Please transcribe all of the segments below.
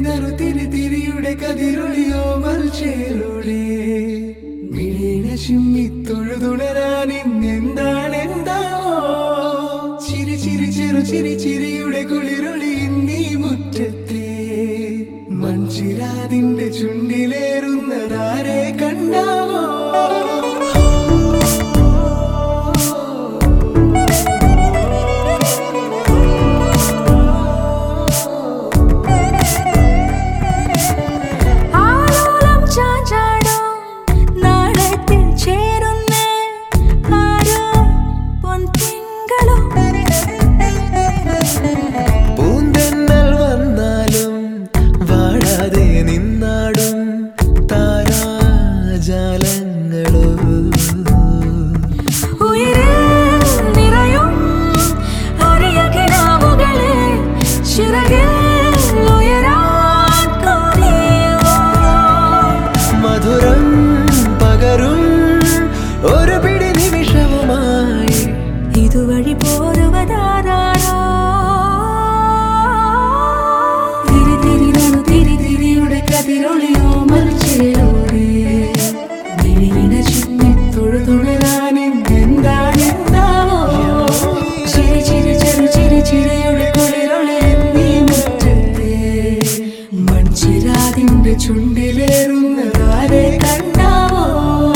നറു തിരി തിരിയുടെ കതിരൊളിയോ മൽച്ചേലൂടെ മിഴീണ ചിമ്മി തൊഴുതുണരാൻ ഇന്നെന്താണ് എന്താവോ ചിരി ചിരി ചെറു ചിരി ചിരിയുടെ കുളിരൊളി നീ മുറ്റത്തെ മൺചിരാതിന്റെ ചുണ്ടിലേറുന്നതാരെ കണ്ടാവോ ആലോലം ചാഞ്ചാടും നാളത്തിൽ ചേരുന്നേ ആരോ പൊൻതിങ്കളും പൂന്തെന്നൽ വന്നാലും വാഴാതെ നിന്നാടും താരാജാലങ്ങളോ ഉയരിൽ നിറയും അരിയ കിനാവുകളെ ചിറകിൽ ഉയരാൻ കൊതിയോ മധുരം പകരും ഒരു പിടി നിമിഷവുമായി ഇതുവഴി പോരുവതാരോ തിരി തിരി നറു തിരി തിരിയുടെ കതിരൊളിയോ മറിച്ചേലോടെ വിഴിഞ്ഞ ചിമ്മി തൊഴുതുണരാൻ എന്താണെന്താവോ ചിരി ചിരി ചെറു ചിരി ചിരിയുടെ കുളിരൊളി നീ മുറ്റത്തെ മൺചിരാതിന്റെ ചുണ്ടിലേറുന്നതാരെ കണ്ടാവോ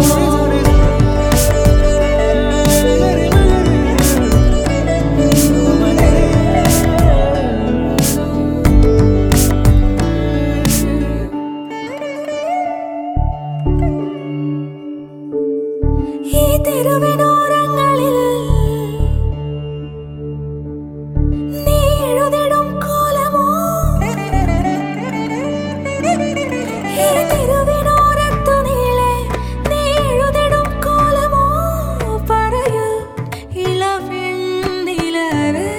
ഈ തെരുവിനോരങ്ങളിൽ നീ എഴുതിടും കോലമോ ഈ തെരുവിനോരത്തു നീളെ നീ എഴുതിടും കോലമോ പറയൂ ഇളവെണ്ണിലവേ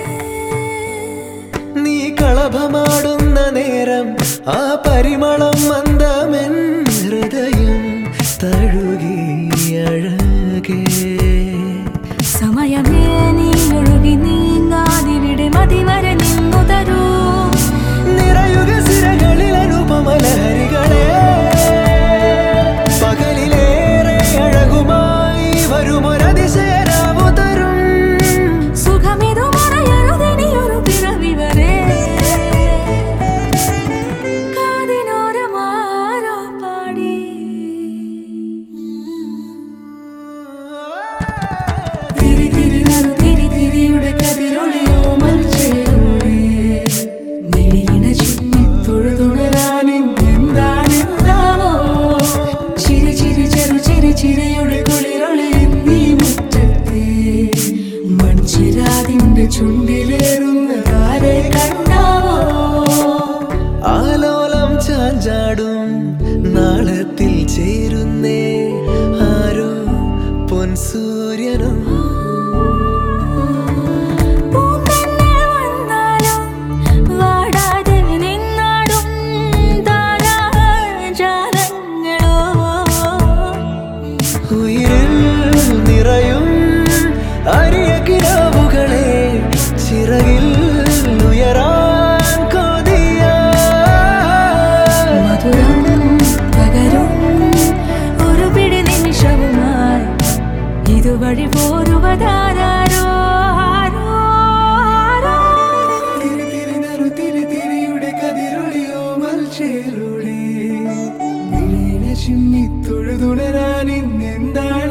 നീ കളഭമാടുന്ന നേരം ആ പരിമളം മന്ദമെൻ ഹൃദയം തഴുകി അഴകേ സമയമേ നീ ഒഴുകി നീങ്ങാതിവിടെ മതിവരെ നിന്നു തരൂ നിറയുക സിരകളിൽ അനുപമലഹരികളെ പകലിലേറെ അഴകുമായി വരുമൊരതിശയരാവു തരും സുഖമിതു മറയരുതിനിയൊരു പിറവി വരെ കാതിനോരമാരോ പാടി തിരി തിരി നറു തിരി തിരിയുടെ കതിരൊളിയോ മൽച്ചേലൂടെ മിഴിയിണ ചിമ്മി തൊഴുതുണരാൻ എന്താണെന്താവോ ചിരി ചിരി ചെറു ചിരി ചിരിയുടെ കുളിരൊളി നീ മുറ്റത്തെ മൺചിരാതിന്റെ ചുണ്ടിലേറുന്നതാരെ കണ്ടാവോ ആലോലം ചാഞ്ചാടും നാളത്തിൽ ചേരുന്നേ ആരോ പൊൻസൂര്യനും പൂന്തന്നെ വന്നാലും വാടാതെ നിന്നാടും താരാജാലങ്ങളോ ഉയിരിൽ നിറയും അരിയ കിനാവുകളെ ചിറകിൽ ഉയരാൻ കൊതിയാ മധുരം പകരും ഒരു പിടി നിമിഷവുമായി ഇതുവഴി പോരുവതാരോ ആരോ ആരോ തിരി തിരി നറു തിരി തിരിയുടെ കതിരൊളിയോ മൽച്ചേലൂടെ ചിമ്മി തൊഴുതുണരാൻ ഇന്നെന്താണ്